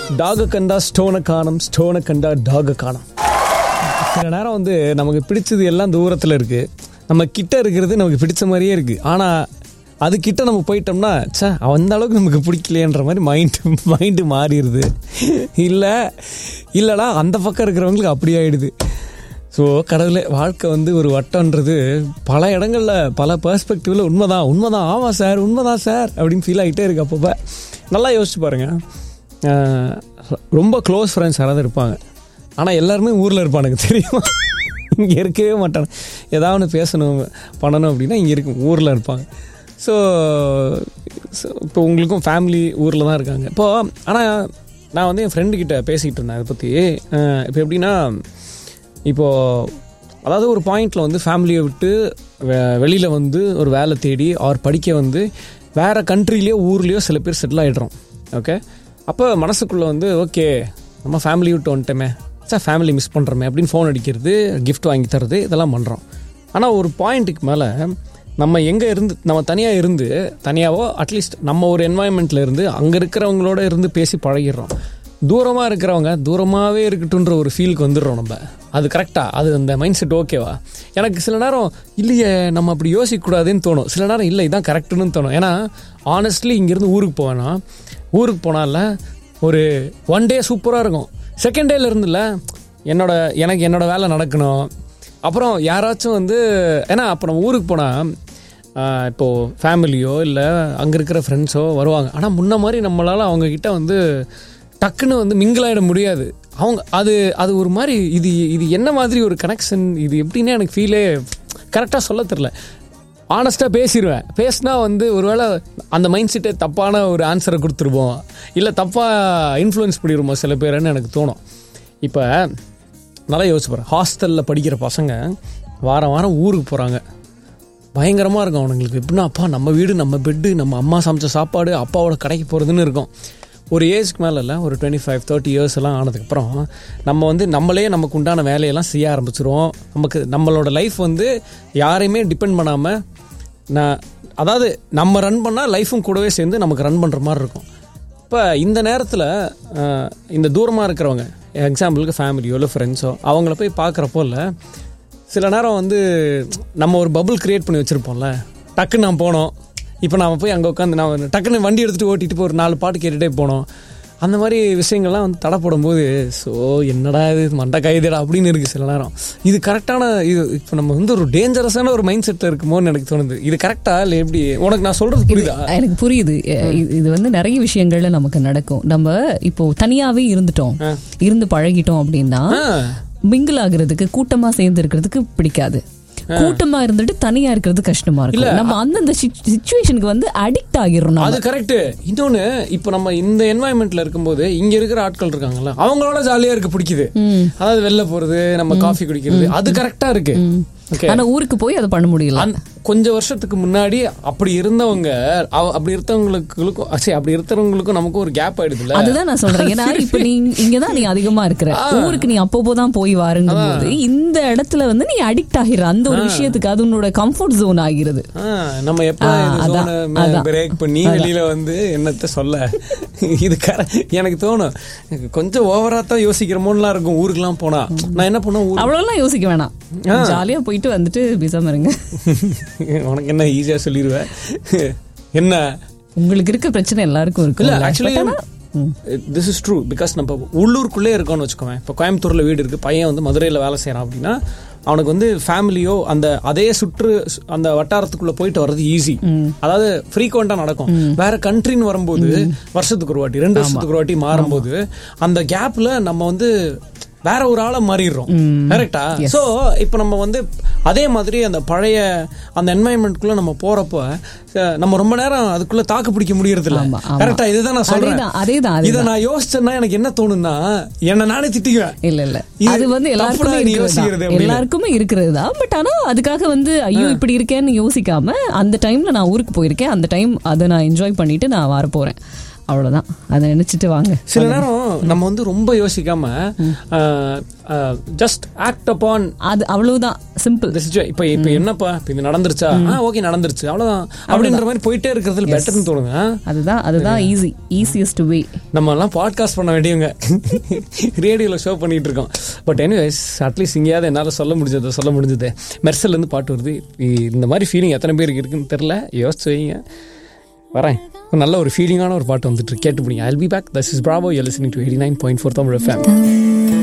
டாக கண்டா ஸ்டோனை காணும் ஸ்டோனை கண்டா டாக காணும் சில நேரம் வந்து நமக்கு பிடிச்சது எல்லாம் தூரத்தில் இருக்கு நம்ம கிட்ட இருக்கிறது நமக்கு பிடிச்ச மாதிரியே இருக்கு ஆனால் அது கிட்ட நம்ம போயிட்டோம்னா ச்சே அந்த அளவுக்கு நமக்கு பிடிக்கலையன்ற மாதிரி மைண்டு மைண்டு மாறிடுது இல்லை இல்லைடா அந்த பக்கம் இருக்கிறவங்களுக்கு அப்படி ஆயிடுது ஸோ கடவுளே வாழ்க்கை வந்து ஒரு வட்டம்ன்றது பல இடங்களில் பல பெர்ஸ்பெக்டிவில் உண்மைதான் உண்மைதான் ஆமாம் சார் உண்மைதான் சார் அப்படின்னு ஃபீல் ஆகிட்டே இருக்கு அப்பப்போ நல்லா யோசிச்சு பாருங்கள் அஹ், ரொம்ப க்ளோஸ் ஃப்ரெண்ட்ஸ் யாராவது இருப்பாங்க ஆனால் எல்லாருமே ஊரில் இருப்பானுங்க தெரியுமா இங்கே இருக்கவே மாட்டாங்க ஏதாவது ஒன்று பேசணும் பண்ணணும் அப்படின்னா இங்கே இருக்கும் ஊரில் இருப்பாங்க ஸோ இப்போ உங்களுக்கும் ஃபேமிலி ஊரில் தான் இருக்காங்க இப்போது ஆனால் நான் வந்து என் ஃப்ரெண்டுக்கிட்ட பேசிக்கிட்டு இருந்தேன் அதை பற்றி இப்போ எப்படின்னா இப்போது அதாவது ஒரு பாயிண்டில் வந்து ஃபேமிலியை விட்டு வெளியில் வந்து ஒரு வேலை தேடி அவர் படிக்க வந்து வேறு கண்ட்ரிலேயோ ஊர்லேயோ சில பேர் செட்டில் ஆகிடுறோம் ஓகே அப்போ மனசுக்குள்ளே வந்து ஓகே நம்ம ஃபேமிலி விட்டு வந்துட்டோமே சார் ஃபேமிலி மிஸ் பண்ணுறோமே அப்படின்னு ஃபோன் அடிக்கிறது gift வாங்கி தர்றது இதெல்லாம் பண்ணுறோம் ஆனால் ஒரு பாயிண்ட்டுக்கு மேலே நம்ம எங்கே இருந்து நம்ம தனியாக இருந்து தனியாவோ அட்லீஸ்ட் நம்ம ஒரு என்வாயன்மெண்ட்டில் இருந்து அங்கே இருக்கிறவங்களோட இருந்து பேசி பழகிடுறோம் தூரமாக இருக்கிறவங்க தூரமாகவே இருக்கட்டுன்ற ஒரு ஃபீலுக்கு வந்துடுறோம் நம்ம அது கரெக்டாக அது அந்த மைண்ட் செட் ஓகேவா எனக்கு சில நேரம் இல்லையே நம்ம அப்படி யோசிக்கக்கூடாதுன்னு தோணும் சில நேரம் இல்லை இதான் கரெக்டுன்னு தோணும் ஏன்னா ஆனஸ்ட்லி இங்கேருந்து ஊருக்கு போவேன்னா ஊருக்கு போனால ஒரு ஒன் டே சூப்பராக இருக்கும் செகண்ட் டேல இருந்துல என்னோட எனக்கு என்னோட வேலை நடக்கணும் அப்புறம் யாராச்சும் வந்து ஏன்னா அப்போ நம்ம ஊருக்கு போனால் இப்போது ஃபேமிலியோ இல்லை அங்கே இருக்கிற ஃப்ரெண்ட்ஸோ வருவாங்க ஆனால் முன்ன மாதிரி நம்மளால் அவங்கக்கிட்ட வந்து டக்குன்னு வந்து மிங்கிளாயிட முடியாது அவங்க அது அது ஒரு மாதிரி இது இது என்ன மாதிரி ஒரு கனெக்ஷன் இது எப்படின்னே எனக்கு ஃபீலே கரெக்டாக சொல்ல தெரில ஆனஸ்ட்டாக பேசிடுவேன் பேசினா வந்து ஒருவேளை அந்த மைண்ட் செட்டே தப்பான ஒரு ஆன்சரை கொடுத்துருவோம் இல்லை தப்பாக இன்ஃப்ளூயன்ஸ் பண்ணிடுவோமோ சில பேருன்னு எனக்கு தோணும் இப்போ நல்லா யோசிச்சு பாரு ஹாஸ்டலில் படிக்கிற பசங்க வாரம் வாரம் ஊருக்கு போகிறாங்க பயங்கரமாக இருக்கும் அவனுங்களுக்கு எப்படின்னா அப்பா நம்ம வீடு நம்ம பெட்டு நம்ம அம்மா சமைச்ச சாப்பாடு அப்பாவோட கடைக்கு போகிறதுன்னு இருக்கும் ஒரு ஏஜ்க்கு மேலே இல்லை ஒரு டுவெண்ட்டி ஃபைவ் தேர்ட்டி இயர்ஸ் எல்லாம் ஆனதுக்கப்புறம் நம்ம வந்து நம்மளே நமக்கு உண்டான வேலையெல்லாம் செய்ய ஆரம்பிச்சிருவோம் நமக்கு நம்மளோட லைஃப் வந்து யாரையுமே டிபெண்ட் பண்ணாமல் நான் அதாவது நம்ம ரன் பண்ணால் லைஃபும் கூடவே சேர்ந்து நமக்கு ரன் பண்ணுற மாதிரி இருக்கும் இப்போ இந்த நேரத்தில் இந்த தூரமாக இருக்கிறவங்க எக்ஸாம்பிளுக்கு ஃபேமிலியோ இல்லை ஃப்ரெண்ட்ஸோ அவங்கள போய் பார்க்குறப்போ இல்லை சில நேரம் வந்து நம்ம ஒரு பபுள் கிரியேட் பண்ணி வச்சுருப்போம்ல டக்குன்னு நான் போனோம் இப்போ நான் போய் அங்கே உட்காந்து நான் டக்குன்னு வண்டி எடுத்துகிட்டு ஓட்டிட்டு போய் ஒரு நாலு பாட்டு கேட்டுகிட்டே போனோம் அந்த மாதிரி விஷயங்கள்லாம் வந்து தடை போடும்போது ஸோ என்னடா இது மண்டை கைதடா அப்படின்னு இருக்குது சில நேரம் இது கரெக்டான இது இப்போ நம்ம வந்து ஒரு டேஞ்சரஸான ஒரு மைண்ட் செட்டில் இருக்குமோன்னு எனக்கு தோணுது இது கரெக்டா இல்லை எப்படி உனக்கு நான் சொல்கிறது புரியுதா எனக்கு புரியுது இது- இது வந்து நிறைய விஷயங்கள்ல நமக்கு நடக்கும் நம்ம இப்போ தனியாவே இருந்துட்டோம் இருந்து பழகிட்டோம் அப்படின்னா ஆ மிங்கிள் ஆகுறதுக்கு கூட்டமா சேர்ந்து இருக்கிறதுக்கு பிடிக்காது கூட்டமா இருந்துட்டு தனியா இருக்கிறது கஷ்டமா இருக்கும் நம்ம அந்தந்த சுச்சுவேஷனுக்கு வந்து அடிக்ட் ஆகிடுறோம் நம்ம. அது கரெக்ட் இன்னொன்னு இப்போ நம்ம இந்த என்வாயன்மெண்ட்ல இருக்கும்போது இங்க இருக்கிற ஆட்கள் இருக்காங்கல்ல அவங்களோட ஜாலியா இருக்கு பிடிக்குது அதாவது வெளில போறது நம்ம காஃபி குடிக்கிறது அது கரெக்டா இருக்கு ஓகே ஆனா ஊருக்கு போய் அதை பண்ண முடியல கொஞ்ச வருஷத்துக்கு முன்னாடி அப்படி இருந்தவங்க அவ- அப்படி இருந்தவங்களுக்கும் சரி அப்படி இருந்தவங்களுக்கும் நமக்கும் ஒரு கேப் ஆயிடுதுல்ல அதுதான் நான் சொல்றேன் ஏன்னா இப்ப நீ இங்கதான் நீ அதிகமா இருக்கிற ஊருக்கு நீ அப்பப்போ தான் போய் வாருங்கும் போது இந்த இடத்துல வந்து நீ அடிக்ட் ஆகிற அந்த ஒரு விஷயத்துக்கு அது உன்னோட கம்ஃபர்ட் ஜோன் ஆகிறது ஆ, நம்ம எப்ப ஆ, அதான், அதான். பிரேக் பண்ணி வெளியில வந்து என்னத்த சொல்ல இது கர எனக்கு தோணும் எனக்கு கொஞ்சம் ஓவரா தான் யோசிக்கிறமோன்னுலாம் இருக்கும் ஊருக்குலாம் போனா நான் என்ன பண்ண ஊர் அவ்வளவுலாம் யோசிக்க வேணாம் ஜாலியா போயிட்டு வந்துட்டு பேசாம இருங்க உனக்கு என்ன ஈஸியா சொல்லிடுவேன் என்ன உங்களுக்கு இருக்க பிரச்சனை எல்லாருக்கும் இல்ல இருக்கு actually this is true because நம்ம உள்ளூருக்குள்ளே இருக்கோம்னு வச்சுக்கோங்க இப்போ கோயம்புத்தூர்ல வீடு இருக்கு பையன் வந்து மதுரையில் வேலை செய்கிறான் அப்படின்னா அவனுக்கு வந்து ஃபேமிலியோ அந்த அதே சுற்று அந்த வட்டாரத்துக்குள்ள போயிட்டு வர்றது ஈஸி அதாவது ஃப்ரீக்வெண்ட்டாக நடக்கும் வேற கண்ட்ரின்னு வரும்போது வருஷத்துக்கு ஒரு வாட்டி ரெண்டு வருஷத்துக்கு ஒரு வாட்டி மாறும்போது அந்த கேப்ல நம்ம வந்து வேற ஒரு ஆளை மாறிடுறோம் கரெக்டா சோ இப்போ நம்ம வந்து அதே மாதிரி அந்த பழைய அந்த என்வாயன்மெண்ட்குள்ள நம்ம போறப்போ அஹ், நம்ம ரொம்ப நேரம் அதுக்குள்ள தாக்கு பிடிக்க முடியறது இல்ல ஆமா, ஆமா. கரெக்டா இதுதான் நான் சொல்றேன் அதேதான், அதேதான், இதை அதேதான். நான் யோசிச்சேன்னா எனக்கு என்ன தோணும்னா என்ன நானே திட்டிக்குவேன் இல்ல இல்ல இது அது வந்து எல்லாருக்குமே தப்புடா நீ இருக்கிறது யோசிக்கிறது தான். அப்படின்னு. எல்லாருக்குமே இருக்கிறது தான் பட் ஆனா அதுக்காக வந்து ஐயோ இப்படி இருக்கேன்னு யோசிக்காம அந்த டைம்ல நான் ஊருக்கு போயிருக்கேன் அந்த டைம் அதை நான் என்ஜாய் பண்ணிட்டு நான் வர போறேன் அவ்வளவுதான் அதை நினைச்சிட்டு வாங்க சில நேரம் நம்ம வந்து ரொம்ப யோசிக்காம ஜஸ்ட் ஆக்ட் அப்பான் அது அவ்வளவுதான் சிம்பிள் இப்போ இப்போ என்னப்பா இப்போ இது நடந்துருச்சா ஆ ஓகே நடந்துருச்சு அவ்வளவுதான் அப்படின்ற மாதிரி போயிட்டே இருக்கிறதுல பெட்டர்னு தோணுங்க ஆ? அதுதான் அதுதான் ஈஸி ஈஸியஸ்ட் வே நம்ம எல்லாம் பாட்காஸ்ட் பண்ண வேண்டியவங்க ரேடியோவில் ஷோ பண்ணிட்டு இருக்கோம் பட் எனிவேஸ் அட்லீஸ்ட் இங்கேயாவது என்னால் சொல்ல முடிஞ்சது சொல்ல முடிஞ்சது மெர்சல் இருந்து பாட்டு வருது இ- இந்த மாதிரி ஃபீலிங் எத்தனை பேருக்கு இருக்குன்னு தெரில யோசிச்சு வைங்க வரேன் ஒரு நல்ல ஒரு ஃபீலிங்கான ஒரு பாட்டு வந்துட்டு இருக்கு. கேட்டு பிடிங்க I'll be back this is Bravo you listening to eighty nine point four Tamil fame